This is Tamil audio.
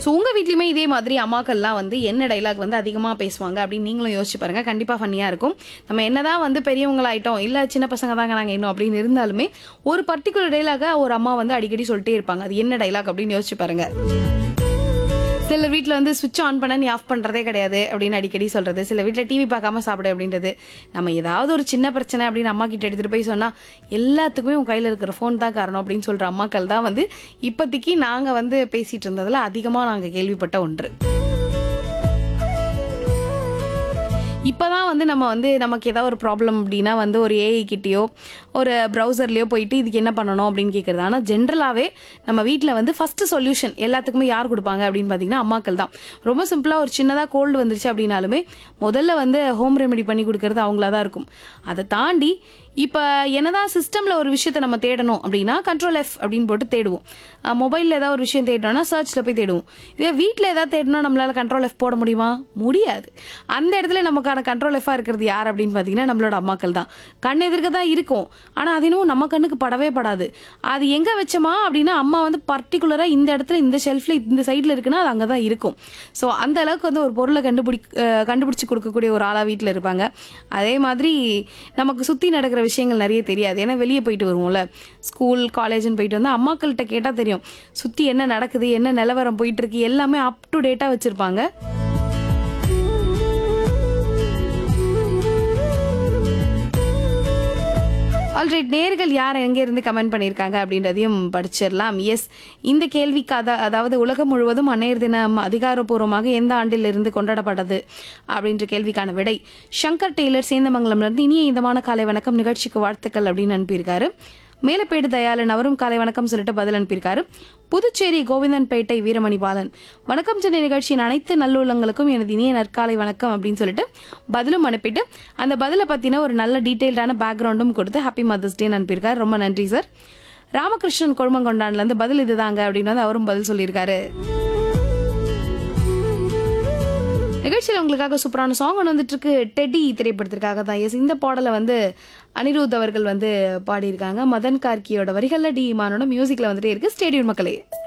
ஸோ உங்கள் வீட்லையுமே இதே மாதிரி அம்மாக்கள்லாம் வந்து என்ன டைலாக் வந்து அதிகமாக பேசுவாங்க அப்படின்னு நீங்களும் யோசிச்சு பாருங்க கண்டிப்பாக ஃபன்னியாக இருக்கும் நம்ம என்னதான் வந்து பெரியவங்களாயிட்டோம் இல்லை சின்ன பசங்க தாங்க நாங்கள் இன்னும் அப்படின்னு இருந்தாலுமே ஒரு பர்டிகுலர் டைலாக ஒரு அம்மா வந்து அடிக்கடி சொல்லிட்டே இருப்பாங்க அது என்ன டைலாக் அப்படின்னு யோசிச்சு பாருங்க சில வீட்டில் வந்து சுவிட்ச் ஆன் பண்ண நீ ஆஃப் பண்ணுறதே கிடையாது அப்படின்னு அடிக்கடி சொல்கிறது சில வீட்டில் டிவி பார்க்காம சாப்பிடு அப்படின்றது நம்ம ஏதாவது ஒரு சின்ன பிரச்சனை அப்படின்னு அம்மா கிட்ட எடுத்துகிட்டு போய் சொன்னால் எல்லாத்துக்குமே உன் கையில் இருக்கிற ஃபோன் தான் காரணம் அப்படின்னு சொல்கிற அம்மாக்கள் தான் வந்து இப்போதைக்கு நாங்கள் வந்து பேசிகிட்டு இருந்ததில் அதிகமாக நாங்கள் கேள்விப்பட்ட ஒன்று இப்போதான் வந்து நம்ம வந்து நமக்கு ஏதாவது ஒரு ப்ராப்ளம் அப்படின்னா வந்து ஒரு ஏஐ கிட்டேயோ ஒரு ப்ரௌசர்லேயோ போயிட்டு இதுக்கு என்ன பண்ணணும் அப்படின்னு கேட்குறது ஆனால் ஜென்ரலாகவே நம்ம வீட்டில் வந்து ஃபஸ்ட்டு சொல்யூஷன் எல்லாத்துக்குமே யார் கொடுப்பாங்க அப்படின்னு பார்த்தீங்கன்னா அம்மாக்கள் தான் ரொம்ப சிம்பிளாக ஒரு சின்னதாக கோல்டு வந்துருச்சு அப்படின்னாலுமே முதல்ல வந்து ஹோம் ரெமெடி பண்ணி கொடுக்கறது அவங்களா தான் இருக்கும் அதை தாண்டி இப்போ என்னதான் சிஸ்டமில் ஒரு விஷயத்தை நம்ம தேடணும் அப்படின்னா கண்ட்ரோல் எஃப் அப்படின்னு போட்டு தேடுவோம் மொபைலில் ஏதாவது ஒரு விஷயம் தேடணும்னா சர்ச்சில் போய் தேடுவோம் இதே வீட்டில் ஏதாவது தேடணும் நம்மளால கண்ட்ரோல் எஃப் போட முடியுமா முடியாது அந்த இடத்துல நமக்கான கண்ட்ரோல் எஃபாக இருக்கிறது யார் அப்படின்னு பார்த்தீங்கன்னா நம்மளோட அம்மாக்கள் தான் கண் எதிர்க்க தான் இருக்கும் ஆனால் அது இன்னும் நம்ம கண்ணுக்கு படவே படாது அது எங்கே வச்சோமா அப்படின்னா அம்மா வந்து பர்டிகுலராக இந்த இடத்துல இந்த ஷெல்ஃபில் இந்த சைடில் இருக்குன்னா அது அங்கே தான் இருக்கும் ஸோ அந்த அளவுக்கு வந்து ஒரு பொருளை கண்டுபிடி அஹ் கண்டுபிடிச்சு கொடுக்கக்கூடிய ஒரு ஆளாக வீட்டில் இருப்பாங்க அதே மாதிரி நமக்கு சுற்றி நடக்கிற விஷயங்கள் நிறைய தெரியாது ஏன்னா வெளியே போயிட்டு வருவோம்ல ஸ்கூல் காலேஜ்னு போயிட்டு வந்து அம்மாக்கள்கிட்ட கேட்டால் தெரியும் சுற்றி என்ன நடக்குது என்ன நிலவரம் போயிட்டு இருக்கு எல்லாமே அப் டு டேட்டாக வச்சுருப்பாங்க ஆல்ரைட் நேர்கள் யார் எங்கே இருந்து கமெண்ட் பண்ணியிருக்காங்க அப்படின்றதையும் படிச்சிடலாம் எஸ் இந்த கேள்விக்கு அதா அதாவது உலகம் முழுவதும் அன்னையர் தினம் அதிகாரப்பூர்வமாக எந்த ஆண்டில் இருந்து கொண்டாடப்பட்டது அப்படின்ற கேள்விக்கான விடை சங்கர் டெய்லர் சேந்தமங்கலம்ல இருந்து இனிய இதமான காலை வணக்கம் நிகழ்ச்சிக்கு வாழ்த்துக்கள் அப்படின்னு அனுப்பியிருக்காரு மேலப்பேடு தயாளன் அவரும் காலை வணக்கம் சொல்லிட்டு பதில் அனுப்பியிருக்காரு புதுச்சேரி கோவிந்தன்பேட்டை வீரமணி பாலன் வணக்கம் சென்னை நிகழ்ச்சியின் அனைத்து நல்லுள்ளங்களுக்கும் எனது இனிய நற்காலை வணக்கம் அப்படின்னு சொல்லிட்டு பதிலும் அனுப்பிட்டு அந்த பதிலை பத்தின ஒரு நல்ல டீட்டெயில்டான பேக்ரவுண்டும் கொடுத்து ஹாப்பி மதர்ஸ் டேன்னு அனுப்பியிருக்காரு ரொம்ப நன்றி சார் ராமகிருஷ்ணன் கொழுமங்கொண்டான்ல இருந்து பதில் இதுதாங்க அப்படின்னு வந்து அவரும் பதில் சொல்லியிருக்காரு நிகழ்ச்சியில் உங்களுக்காக சூப்பரான சாங் ஒன்று வந்துட்டு இருக்கு டெடி திரைப்படத்திற்காக தான் எஸ் இந்த பாடலை வந்து அனிருத் அவர்கள் வந்து பாடியிருக்காங்க மதன் கார்கியோட வரிகளில் டி இமானோட மியூசிக்ல வந்துட்டே இருக்கு ஸ்டேடியம் மக்களே